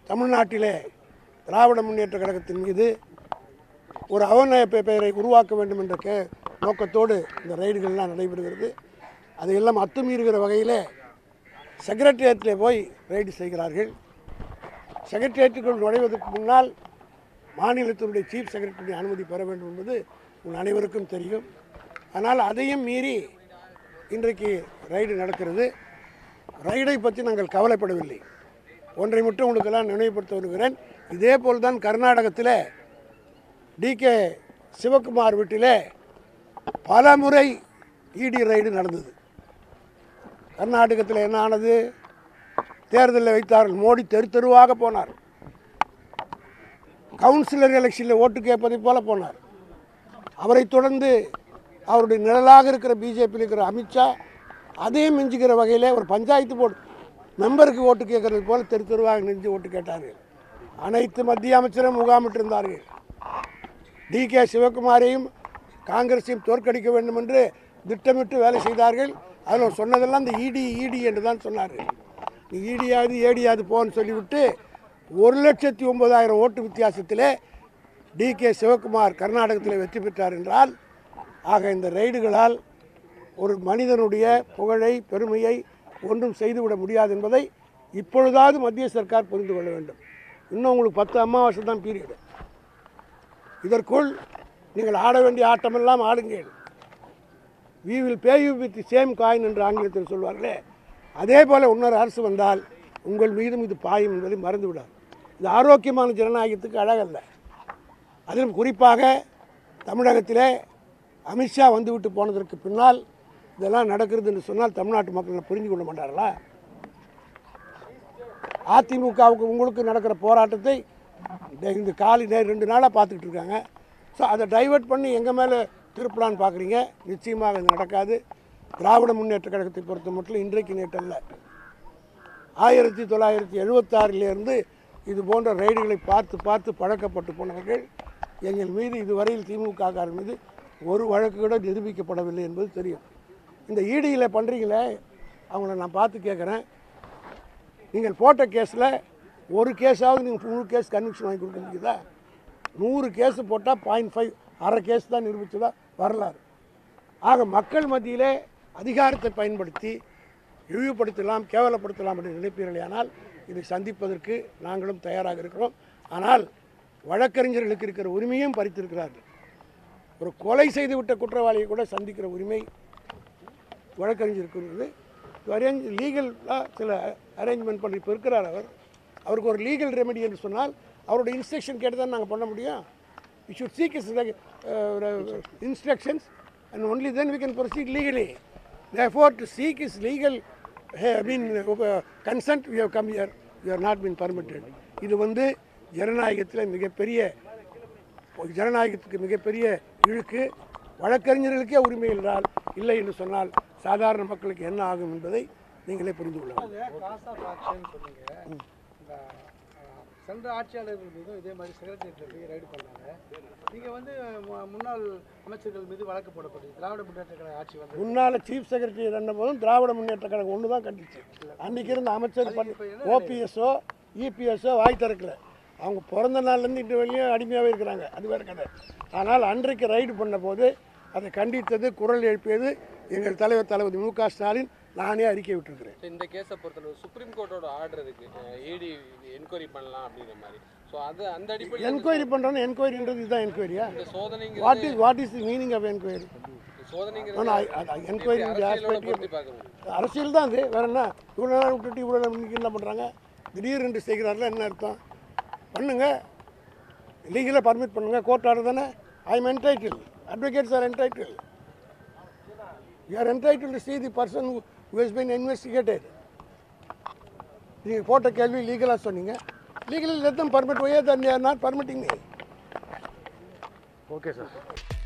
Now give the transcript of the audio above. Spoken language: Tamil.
தமிழ்நாட்டிலே திராவிட முன்னேற்ற கழகத்தின் மீது ஒரு அவநய பெ- பெயரை உருவாக்க வேண்டும் என்ற கே நோக்கத்தோடு இந்த ரைடுகள்லாம் நடைபெறுகிறது அதையெல்லாம் அத்துமீறுகிற வகையில் செக்ரட்டேரியட்டில் போய் ரைடு செய்கிறார்கள் செக்ரட்டேரியட்டுக்குள் நுழைவதற்கு முன்னால் மாநிலத்தினுடைய சீஃப் செக்ரட்டரி அனுமதி பெற வேண்டும் என்பது உங்கள் அனைவருக்கும் தெரியும் ஆனால் அதையும் மீறி இன்றைக்கு ரைடு நடக்கிறது ரைடை பற்றி நாங்கள் கவலைப்படவில்லை ஒன்றை மட்டும் உங்களுக்கெல்லாம் நினைவுபடுத்த வருகிறேன் இதே போல் தான் கர்நாடகத்தில் டிகே சிவகுமார் வீட்டிலே பல முறை இடி ரைடு நடந்தது கர்நாடகத்தில் என்ன ஆனது தேர்தலில் வைத்தார்கள் மோடி தெரு தெருவாக போனார் கவுன்சிலர் எலெக்ஷனில் ஓட்டு கேட்பதைப் போல போனார் அவரை தொடர்ந்து அவருடைய நிழலாக இருக்கிற பிஜேபியில் இருக்கிற அமித்ஷா அதையும் மிஞ்சுகிற வகையில் ஒரு பஞ்சாயத்து போர்டு மெம்பருக்கு ஓட்டு கேட்கறது போல தெரு தெருவாக நெஞ்சு ஓட்டு கேட்டார்கள் அனைத்து மத்திய அமைச்சரும் முகாமிட்டிருந்தார்கள் டி கே சிவகுமாரையும் காங்கிரஸையும் தோற்கடிக்க வேண்டும் என்று திட்டமிட்டு வேலை செய்தார்கள் அதில் சொன்னதெல்லாம் இந்த இடி இடி என்று தான் சொன்னார்கள் நீ ஈடியாது ஏடியாது போன்னு சொல்லிவிட்டு ஒரு லட்சத்தி ஒன்பதாயிரம் ஓட்டு வித்தியாசத்திலே டி கே சிவகுமார் கர்நாடகத்தில் வெற்றி பெற்றார் என்றால் ஆக இந்த ரைடுகளால் ஒரு மனிதனுடைய புகழை பெருமையை ஒன்றும் செய்துவிட முடியாது என்பதை இப்பொழுதாவது மத்திய சர்க்கார் புரிந்து கொள்ள வேண்டும் இன்னும் உங்களுக்கு பத்து அமாவாசை தான் பீரியடு இதற்குள் நீங்கள் ஆட வேண்டிய ஆட்டமெல்லாம் ஆடுங்கள் we will pay you with same coin என்று ஆங்கிலத்தில் சொல்வார்களே அதே போல் இன்னொரு அரசு வந்தால் உங்கள் மீதும் இது பாயும் என்பதை மறந்து விடாது இது ஆரோக்கியமான ஜனநாயகத்துக்கு அழகல்ல அதிலும் குறிப்பாக தமிழகத்திலே அமித்ஷா வந்துவிட்டு போனதற்கு பின்னால் இதெல்லாம் நடக்கிறது என்று சொன்னால் தமிழ்நாட்டு மக்கள் புரிந்து கொள்ள மாட்டார்களா அதிமுகவுக்கு உங்களுக்கு நடக்கிற போராட்டத்தை இந்த- இந்த காலி நே ரெண்டு நாளாக பார்த்துக்கிட்டு இருக்காங்க ஸோ அதை டைவர்ட் பண்ணி எங்கள் மேலே திருப்பலான்னு பார்க்குறீங்க நிச்சயமாக இது நடக்காது திராவிட முன்னேற்ற கழகத்தை பொறுத்த மட்டும் இன்றைக்கு நேற்றல்ல ஆயிரத்தி தொள்ளாயிரத்தி எழுபத்தாறிலிருந்து இது போன்ற ரைடுகளை பார்த்து பார்த்து பழக்கப்பட்டு போனவர்கள் எங்கள் மீது இதுவரையில் திமுக காரர் மீது ஒரு வழக்கு கூட நிரூபிக்கப்படவில்லை என்பது தெரியும் இந்த ஈடியில் பண்ணுறீங்களே அவங்கள நான் பார்த்து கேட்குறேன் நீங்கள் போட்ட கேஸில் ஒரு கேஸாவது நீங்கள் முழு கேஸ் கன்விக்ஷன் வாங்கி கொடுக்க முடியுதா நூறு கேஸ் போட்டால் பாயிண்ட் ஃபைவ் அரை கேஸ் தான் நிரூபித்ததா வரலாறு ஆக மக்கள் மத்தியிலே அதிகாரத்தை பயன்படுத்தி இழிவுபடுத்தலாம் கேவலப்படுத்தலாம் என்று நினைப்பீர்களேயானால் இதை சந்திப்பதற்கு நாங்களும் தயாராக இருக்கிறோம் ஆனால் வழக்கறிஞர்களுக்கு இருக்கிற உரிமையும் பறித்திருக்கிறார்கள் ஒரு கொலை செய்துவிட்ட குற்றவாளியை கூட சந்திக்கிற உரிமை வழக்கறிஞருக்கு இருக்குது அரேஞ்ச் லீகலாக சில அரேஞ்ச்மெண்ட் பண்ணி இப்போ இருக்கிறார் அவர் அவருக்கு ஒரு லீகல் ரெமெடி என்று சொன்னால் அவருடைய இன்ஸ்ட்ரக்ஷன் கேட்டு தான் நாங்கள் பண்ண முடியும் we should seek his instructions and only then we can proceed legally therefore to seek his legal I mean uh, consent we have come here we are not been permitted இது வந்து ஜனநாயகத்தில் மிகப்பெரிய ஜனநாயகத்துக்கு மிகப்பெரிய இழுக்கு வழக்கறிஞர்களுக்கே உரிமை என்றால் இல்லை என்று சொன்னால் சாதாரண மக்களுக்கு என்ன ஆகும் என்பதை நீங்களே புரிந்து கொள்ளலாம் காசா பாக்ஷன் சொன்னீங்க இந்த அஹ், சென்ற ஆட்சியாளர்கள் மீதும் இதே மாதிரி செக்ரட்டரியேட்டில் போய் ரைடு பண்ணாங்க நீங்கள் வந்து மு- முன்னாள் அமைச்சர்கள் மீது வழக்கு போடப்பட்டது திராவிட முன்னேற்ற கழக ஆட்சி வந்து முன்னால சீஃப் செக்ரட்டரி இருந்த போதும் திராவிட முன்னேற்ற கழகம் ஒன்று தான் கண்டிச்சு அன்னைக்கு இருந்த அமைச்சர் ஓபிஎஸ்ஓ இபிஎஸ்ஓ வாய் திறக்கல அவங்க பிறந்த நாள்லேருந்து இன்று வரையும் அடிமையாகவே இருக்கிறாங்க அது வேறு கதை ஆனால் அன்றைக்கு ரைடு பண்ண போது அதை கண்டித்தது குரல் எழுப்பியது எங்கள் தலைவர் தளபதி மு க ஸ்டாலின் நானே அறிக்கை விட்டிருக்கிறேன் So, இந்த கேஸை பொறுத்தளவு சுப்ரீம் கோர்ட்டோட ஆர்டர் இருக்கு இடி என்கொயரி பண்ணலாம் அப்படிங்கிற மாதிரி ஸோ அது அந்த அடிப்படையில் என்கொயரி பண்ணுறோன்னு என்கொயரின்றது இதுதான் என்கொயரியா இந்த சோதனைங்கிறது what is what is the meaning of enquiry சோதனைங்கிறது என்கொயரி அரசியலோட பொருத்தி பார்க்க முடியும் அரசியல் தான் அது வேற என்ன இவ்வளோ நேரம் விட்டுட்டு இவ்வளோ நேரம் இன்னைக்கு என்ன பண்ணுறாங்க திடீரென்று செய்கிறார்கள் என்ன அர்த்தம் பண்ணுங்க லீகலாக பர்மிட் பண்ணுங்க கோர்ட் ஆர்டர் தானே I am entitled advocates are entitled you are entitled to see the person who has been investigated நீங்கள் போட்ட கேள்வி லீகலாக சொன்னீங்க legally let them permit why then not permitting okay sir